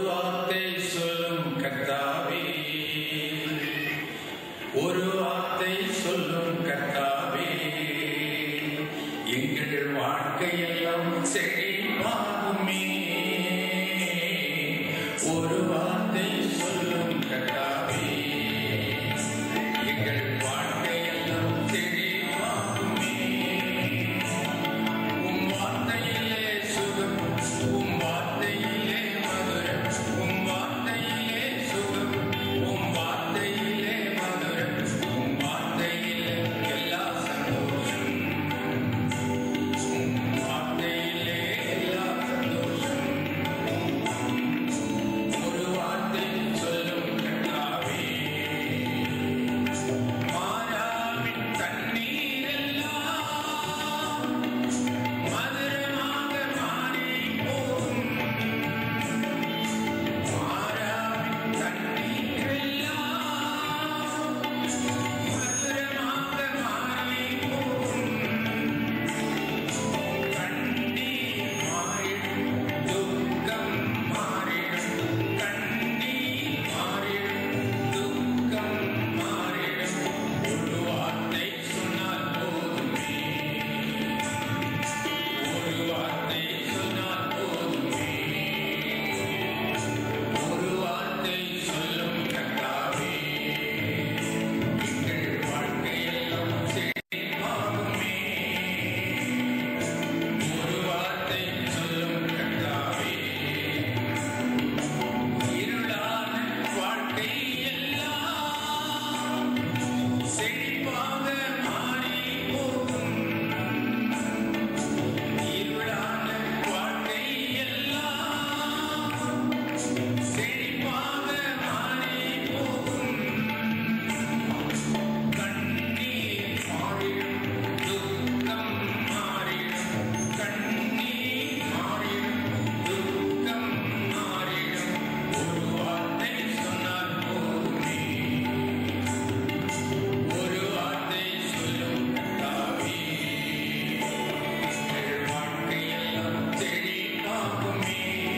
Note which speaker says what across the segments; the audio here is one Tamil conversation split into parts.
Speaker 1: வார்த்தை சொல்லும் கர்த்தாவே ஒரு வார்த்தை சொல்லும் கர்த்தாவே எங்கள் வாழ்க்கையெல்லாம் செழிப்பாகுமே ஒரு வார்த்தை சொல்லும் கர்த்தாவே எங்கள் வாழ்க்கையெல்லாம் செழிப்பாகுமே உம் வார்த்தையிலே சுகம் உம் வார்த்தையிலே மதுரம் உம் வார்த்தையிலே சுகம் உம் வார்த்தையிலே மதுரம் உம் வார்த்தையிலே எல்லா சந்தோஷம் உம் வார்த்தையிலே எல்லா சந்தோஷம் ஒரு வார்த்தை சொல்லும் கர்த்தாவே மாறாவின் தண்ணீர் எல்லாம் மதுரமாக மாறி போகும் மாறாவின் தண்ணீர் எல்லாம் மதுரமாக மாறி போகும் கண்ணீர் மாறிடும் துக்கம் மாறிடும் கண்ணீர் மாறிடும் துக்கம் மாறிடும் ஒரு வார்த்தை சொன்னால் போதுமே ஒரு வார்த்தை சொன்னால் போதுமே ஒரு வார்த்தை சொல்லும் கர்த்தாவே எங்கள் வாழ்க்கையெல்லாம் செழிப்பாகுமே ஒரு வார்த்தை சொல்லும் கர்த்தாவே இருளான வாழ்க்கை எல்லாம் செழிப்பாக மாறி போகும் இருளான வாழ்க்கை எல்லாம் செழிப்பாக மாறி போகும் கண்ணீர் மாறிடும் துக்கம் மாறிடும் கண்ணீர் மாறிடும் துக்கம் மாறிடும் ஒரு வார்த்தை சொன்னால் போதுமே ஒரு வார்த்தை சொல்லும் கர்த்தாவே எங்கள் வாழ்க்கையெல்லாம் செழிப்பாகுமே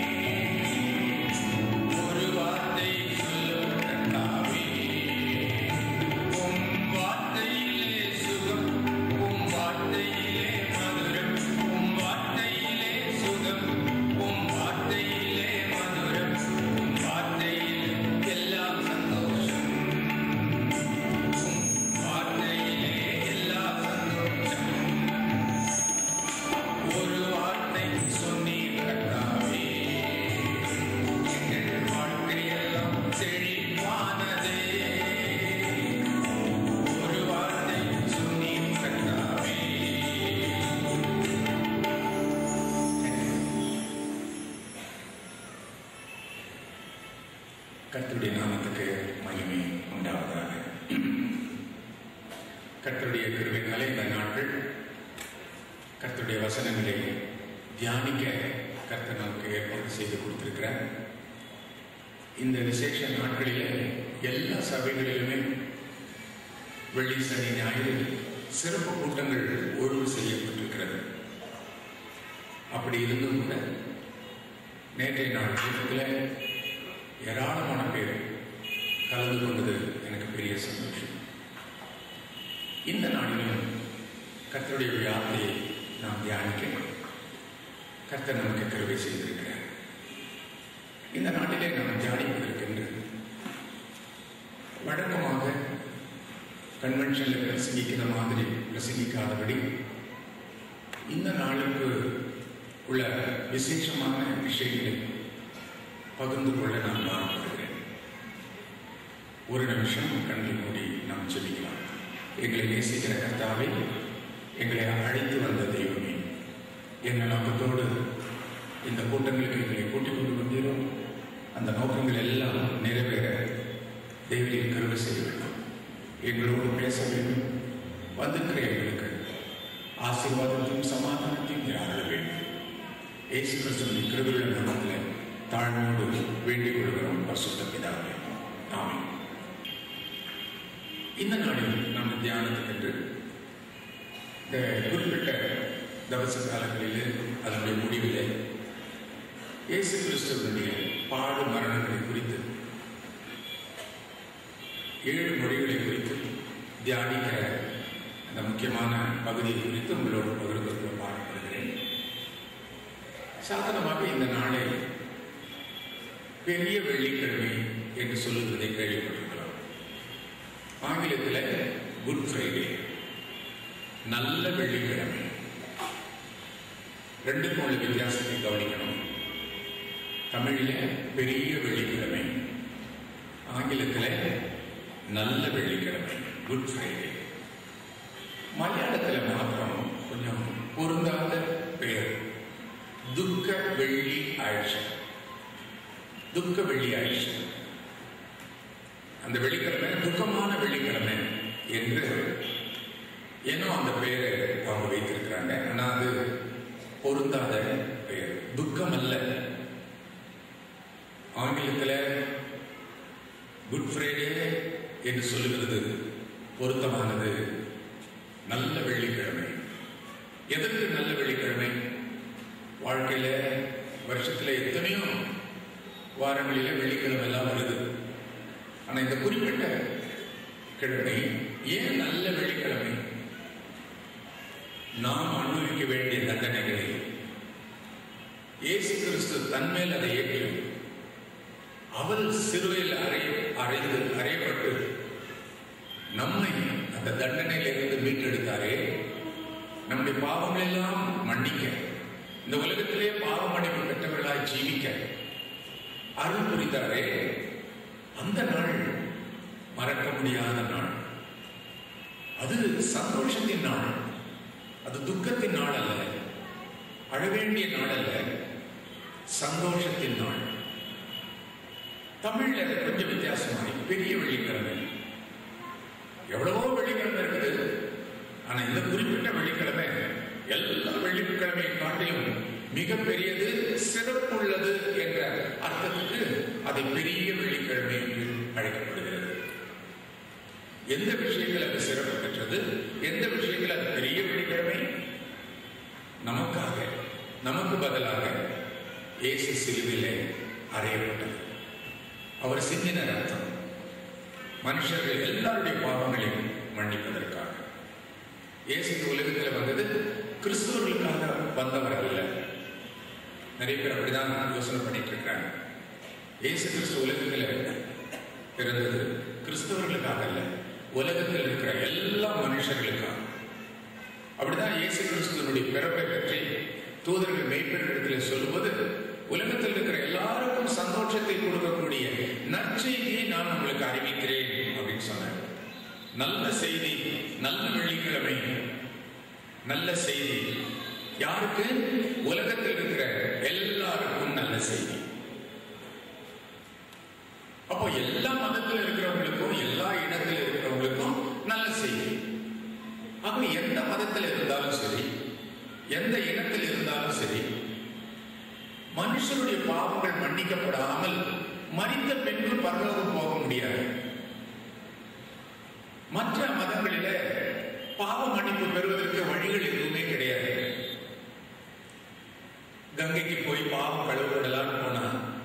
Speaker 1: ஒரு வார்த்தை சொல்லும் கர்த்தாவே உம் வார்த்தையிலே சுகம் உம் வார்த்தையிலே மதுரம் உம் வார்த்தையிலே சுகம் உம் வார்த்தையிலே மதுரம் உம் வார்த்தையிலே எல்லாம் சந்தோஷம் உம் வார்த்தையிலே எல்லா சந்தோஷம் ஒரு வார்த்தை சொன்னீர் கர்த்தாவே எங்கள் வாழ்க்கையெல்லாம் செழிப்பானதே ஒரு வார்த்தை சொன்னீர் கர்த்தாவே கர்த்தருடைய நாமத்துக்கு மகிமை உண்டாவதாக கர்த்தருடைய கிருபையினாலே இந்த நாட்கள் கர்த்தருடைய வசனங்களை தியானிக்க கர்த்தர் நமக்கு ஏற்பாடு செய்து கொடுத்திருக்கிறார் இந்த விசேஷ நாட்களிலே எல்லா சபைகளிலுமே வெள்ளி சனி ஞாயிறு சிறப்பு கூட்டங்கள் ஒழுங்கு செய்யப்பட்டிருக்கிறது அப்படி இருந்தும் கூட நேற்றைய நாள் கூட்டத்தில் ஏராளமான பேர் கலந்து கொண்டது எனக்கு பெரிய சந்தோஷம் இந்த நாளிலும் கர்த்தருடைய விழாத்தை நாம் தியானிக்க கர்த்தர் நமக்கு கருவை செய்திருக்கிறார் இந்த நாட்டிலே நாம் தியானிப்பதற்கென்று வழக்கமாக கன்வென்ஷனில் பிரசங்கிக்கிற மாதிரி பிரசங்கிக்காதபடி இந்த நாளுக்கு உள்ள விசேஷமான விஷயங்களை பகிர்ந்து கொள்ள நான் ஆரம்பிக்கிறேன் ஒரு நிமிஷம் கண்கள் மூடி நாம் செபிக்கலாம் எங்களை நேசிக்கிற கர்த்தாவை எங்களை அழைத்து வந்த தெய்வமே என்ன நோக்கத்தோடு இந்த கூட்டங்களுக்கு எங்களை கூட்டிக் கொண்டு வந்தீரோ அந்த நோக்கங்கள் எல்லாம் நிறைவேற தெய்வத்தில் கருவை செய்ய வேண்டும் எங்களோடு பேச வேண்டும் வந்திருக்கிற எங்களுக்கு ஆசீர்வாதத்தையும் சமாதானத்தையும் யாரால வேண்டும் ஏசு கிறிஸ்துவின் கிருபையுள்ள நாமத்தில் தாழ்மையோடு வேண்டிக் கொள்கிறோம் பரிசுத்த பிதாவே ஆமென் இந்த நாளில் நம்ம தியானத்துக்கென்று இந்த குறிப்பிட்ட தவச காலங்களிலே அதனுடைய முடிவிலே இயேசு கிறிஸ்துவனுடைய பாடு மரணங்களை குறித்து ஏழு மொழிகளை குறித்து தியானிக்கிற அந்த முக்கியமான பகுதியை குறித்து உங்களோடு பகிர்ந்து கொள்ள பாடுபடுகிறேன் சாதாரணமாக இந்த நாளை பெரிய வெள்ளிக்கிழமை என்று சொல்லுவதை கேள்விப்பட்டிருக்கலாம் ஆங்கிலத்தில் குட் ஃப்ரைடே நல்ல வெள்ளிக்கிழமை ரெண்டுக்கும் உள்ள வித்தியாசத்தை கவனிக்கணும் தமிழில் பெரிய வெள்ளிக்கிழமை ஆங்கிலத்தில் நல்ல வெள்ளிக்கிழமை குட் ஃப்ரைடே மலையாளத்தில் மாத்திரம் கொஞ்சம் பொருந்தாத பெயர் துக்க வெள்ளி ஆயிடுச்சு துக்க வெள்ளி ஆயிடுச்சு அந்த வெள்ளிக்கிழமை துக்கமான வெள்ளிக்கிழமை என்று ஏனோ அந்த பெயரை அவங்க வைத்திருக்கிறாங்க ஆனால் அது பொருந்தாத பெயர் துக்கம் அல்ல ஆங்கிலத்தில் குட் ஃப்ரைடே என்று சொல்லுகிறது பொருத்தமானது நல்ல வெள்ளிக்கிழமை எதற்கு நல்ல வெள்ளிக்கிழமை வாழ்க்கையில வருஷத்துல எத்தனையோ வாரங்களில வெள்ளிக்கிழமை எல்லாம் வருது ஆனா இந்த குறிப்பிட்ட கிழமை ஏன் நல்ல வெள்ளிக்கிழமை நாம் அனுபவிக்க வேண்டிய தண்டனைகளை இயேசு கிறிஸ்து தன்மேல் அதை ஏற்று அவர் சிறுவையில் அறை அறைந்து அறையப்பட்டு நம்மை அந்த தண்டனையிலிருந்து மீட்டெடுத்தாரே நம்முடைய பாவங்கள் எல்லாம் மன்னிக்க இந்த உலகத்திலே பாவ மன்னிப்பு பெற்றவர்களாய் ஜீவிக்க அருள் புரிந்தாரே அந்த நாள் மறக்க முடியாத நாள் அது சந்தோஷத்தின் நாள் அது துக்கத்தின் நாள் அல்ல அழவேண்டிய நாள் அல்ல சந்தோஷத்தின் நாள் தமிழ்ல அது கொஞ்சம் வித்தியாசமாய் பெரிய வெள்ளிக்கிழமை எவ்வளவோ வெள்ளிக்கிழமை இருக்குது ஆனா இந்த குறிப்பிட்ட வெள்ளிக்கிழமை எல்லா வெள்ளிக்கிழமையை காட்டிலும் மிக பெரியது சிறப்புள்ளது என்ற அர்த்தத்துக்கு அதை பெரிய வெள்ளிக்கிழமை என்று அழைக்கப்படுகிறது எந்த விஷயங்கள் அது சிறப்பு பெற்றது எந்த விஷயங்கள் அது பெரிய வெள்ளிக்கிழமை நமக்காக நமக்கு பதிலாக இயேசு சிலுவிலே அறையப்பட்டது அவர் சிந்தின ரத்தம் மனுஷர்கள் எல்லாருடைய பாவங்களையும் மன்னிப்பதற்காக இயேசு இந்த உலகத்தில் வந்தது கிறிஸ்தவர்களுக்காக வந்தவர் அல்ல நிறைய பேர் அப்படிதான் யோசனை பண்ணிட்டு இருக்காங்க இயேசு கிறிஸ்து உலகத்தில் பிறந்தது கிறிஸ்தவர்களுக்காக அல்ல உலகத்தில் இருக்கிற எல்லா மனுஷர்களுக்காக அப்படிதான் இயேசு கிறிஸ்துவனுடைய பிறப்பை பற்றி தூதர்கள் மெய்ப்பெண்ணிடத்தில் சொல்லுவது உலகத்தில் இருக்கிற எல்லாருக்கும் சந்தோஷத்தை கொடுக்கக்கூடிய நற்செய்தியை நான் உங்களுக்கு அறிவிக்கிறேன் அப்படின்னு சொன்னார் நல்ல செய்தி நல்ல வெள்ளிக்கிழமை நல்ல செய்தி யாருக்கு உலகத்தில் இருக்கிற எல்லாருக்கும் நல்ல செய்தி அப்போ எல்லா மதத்தில் இருக்கிறவங்களுக்கும் எல்லா இடத்தில் இருக்கிறவங்களுக்கும் நல்ல செய்தி அப்ப எந்த மதத்தில் இருந்தாலும் சரி எந்த இனத்தில் இருந்தாலும் சரி மனுஷனுடைய பாவங்கள் மன்னிக்கப்படாமல் மறித்த பின்பு பரலோகம் போக முடியாது மற்ற மதங்களில பாவ மன்னிப்பு பெறுவதற்கு வழிகள் எதுவுமே கிடையாது கங்கைக்கு போய் பாவம் கழுவப்படலான்னு போனா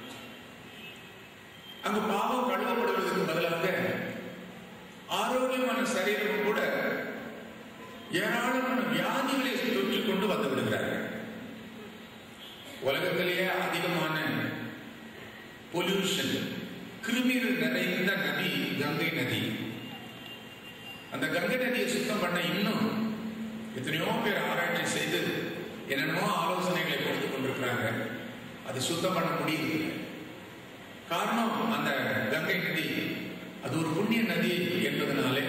Speaker 1: அங்க பாவம் கழுவப்படுவதற்கு பதிலாக ஆரோக்கியமான சரீரம் கூட ஏராளமான வியாதிகளை தொற்றிக் கொண்டு வந்து விடுகிறார்கள் உலகத்திலேயே அதிகமான பொல்யூஷன் கிருமிகள் நிறைந்த நதி கங்கை நதி அந்த கங்கை நதியை சுத்தம் பண்ண இன்னும் எத்தனையோ பேர் ஆராய்ச்சி செய்து என்னென்னமோ ஆலோசனைகளை கொடுத்து கொண்டிருக்கிறாங்க அது சுத்தம் பண்ண முடியுது காரணம் அந்த கங்கை நதி அது ஒரு புண்ணிய நதி என்பதனாலே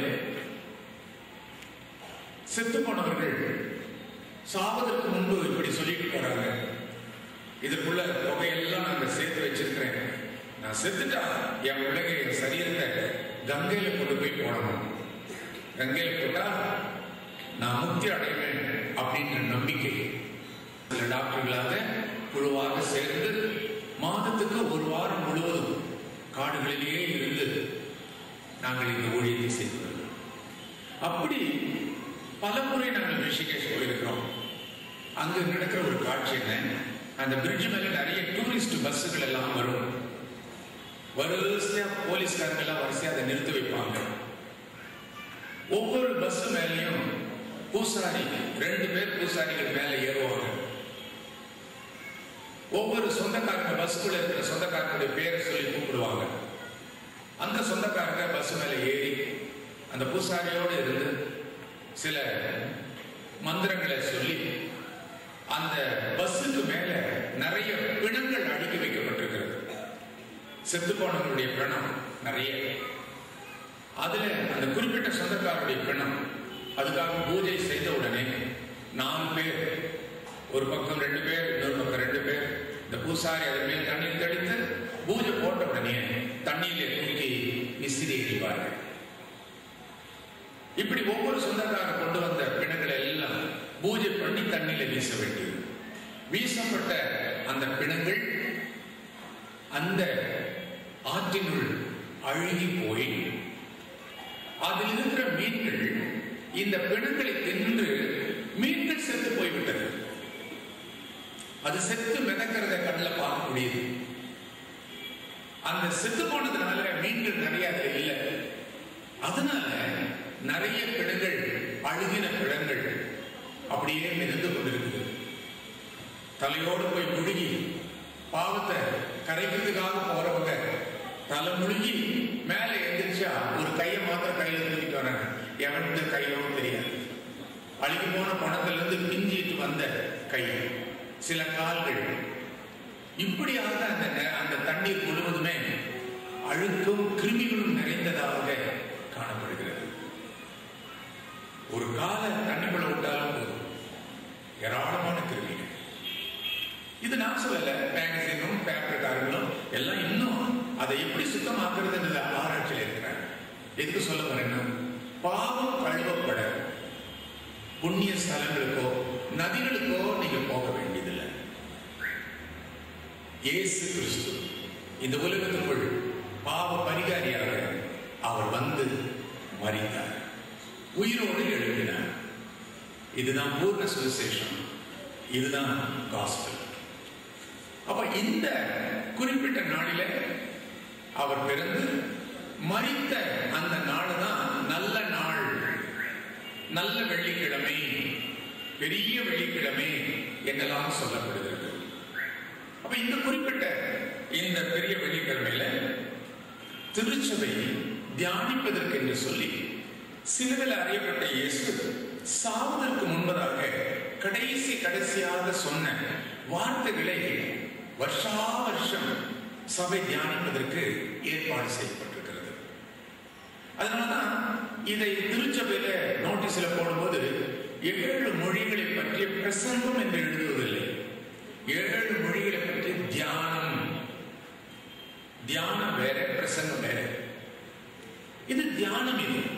Speaker 1: செத்து போனவர்கள் சாவதற்கு முன்பு இப்படி சொல்லிட்டு போறாங்க இதற்குள்ள தொகையெல்லாம் நான் சேர்த்து வச்சிருக்கிறேன் நான் செத்துட்டா என் உலகை என் சரீரத்தை கங்கையில கொண்டு போய் போடணும் கங்கையில போட்டா நான் முக்தி அடைவேன் அப்படின்ற நம்பிக்கை சில டாக்டர்களாக குழுவாக சேர்ந்து மாதத்துக்கு ஒரு வாரம் முழுவதும் காடுகளிலேயே இருந்து நாங்கள் இந்த ஊழியத்தை செய்து வருகிறோம் அப்படி பல முறை நாங்கள் ரிஷிகேஷ் போயிருக்கிறோம் அங்கு நடக்கிற ஒரு காட்சி என்ன அந்த பிரிட்ஜ் மேல நிறைய டூரிஸ்ட் பஸ்ஸுகள் எல்லாம் வரும் வரிசையா போலீஸ்காரங்க எல்லாம் வரிசையா அதை நிறுத்தி வைப்பாங்க ஒவ்வொரு பஸ் மேலேயும் பூசாரி ரெண்டு பேர் பூசாரிகள் மேல ஏறுவாங்க ஒவ்வொரு சொந்தக்காரங்க பஸ்க்குள்ள இருக்கிற சொந்தக்காரங்களுடைய பேரை சொல்லி கூப்பிடுவாங்க அந்த சொந்தக்காரங்க பஸ் மேல ஏறி அந்த பூசாரியோடு இருந்து சில மந்திரங்களை சொல்லி அந்த பஸ்ஸுக்கு மேல நிறைய பிணங்கள் அடுக்கி வைக்கப்பட்டிருக்கிறது செத்து போனவங்களுடைய பிணம் நிறைய அதுல அந்த குறிப்பிட்ட சொந்தக்காரருடைய பிணம் அதுக்காக பூஜை செய்த உடனே நாலு பேர் ஒரு பக்கம் ரெண்டு பேர் இன்னொரு பக்கம் ரெண்டு பேர் இந்த பூசாரி அதன் மேல் தண்ணீர் தெளித்து பூஜை போட்ட உடனே தண்ணீரிலே தூக்கி விசிறி எறிவார்கள் இப்படி ஒவ்வொரு சொந்தக்காரர் கொண்டு வந்த பிணங்களை எல்லாம் பூஜை பண்ணி தண்ணியில வீச வேண்டியது வீசப்பட்ட அந்த பிணங்கள் அந்த ஆற்றினுள் அழுகி போய் அதில் இருக்கிற மீன்கள் இந்த பிணங்களை தின்று மீன்கள் செத்து போய்விட்டது அது செத்து மிதக்கிறத கண்ணில் பார்க்க முடியுது அந்த செத்து போனதுனால மீன்கள் நிறைய அதுல இல்லை அதனால நிறைய பிணங்கள் அழுகின பிணங்கள் அப்படியே மிதந்து கொண்டிருக்குது தலையோடு போய் முழுகி பாவத்தை கரைக்கிறதுக்காக போறவங்க தலை முழுகி மேல எந்திரிச்சா ஒரு கையை மாத்திரம் கையில தூக்கிட்டு வராங்க எவனுக்கு கையோ தெரியாது அழுகி போன பணத்துல இருந்து பிஞ்சிட்டு வந்த கை சில கால்கள் இப்படியாக அந்த நெ- அந்த தண்ணீர் முழுவதுமே அழுக்கும் கிருமிகளும் நிறைந்ததாக காணப்படுகிறது ஒரு கால தண்ணிக்குள்ள விட்டாலும் போதும் ஏராளமான கிருமிகள் இது நான் சொல்லல மேகசினும் பேப்பர்காரங்களும் எல்லாம் இன்னும் அதை எப்படி சுத்தமாக்குறதுன்ற ஆராய்ச்சியில் இருக்கிறாங்க எதுக்கு சொல்ல வரேன்னா பாவம் கழுவப்பட புண்ணிய ஸ்தலங்களுக்கோ நதிகளுக்கோ நீங்க போக வேண்டியதில்லை இயேசு கிறிஸ்து இந்த உலகத்துக்குள் பாவ பரிகாரியாக அவர் வந்து மறித்தார் உயிரோடு எழுப்பினார் இதுதான் பூர்ண சுவிசேஷம் இதுதான் காஸ்பல் அப்ப இந்த குறிப்பிட்ட நாளில அவர் பிறந்து மறித்த அந்த நாள் தான் நல்ல நாள் நல்ல வெள்ளிக்கிழமை பெரிய வெள்ளிக்கிழமை என்றெல்லாம் சொல்லப்படுகிறது அப்ப இந்த குறிப்பிட்ட இந்த பெரிய வெள்ளிக்கிழமையில திருச்சபை தியானிப்பதற்கு என்று சொல்லி சிலுவில் அறியப்பட்ட இயேசு சாவதற்கு முன்பதாக கடைசி கடைசியாக சொன்ன வார்த்தைகளை வருஷா வருஷம் சபை தியானிப்பதற்கு ஏற்பாடு செய்யப்பட்டிருக்கிறது அதனாலதான் இதை திருச்சபையில நோட்டீஸ்ல போடும்போது ஏழு மொழிகளை பற்றிய பிரசங்கம் என்று எழுதுவதில்லை ஏழு மொழிகளை பற்றி தியானம் தியானம் வேற பிரசங்கம் வேற இது தியானம் இது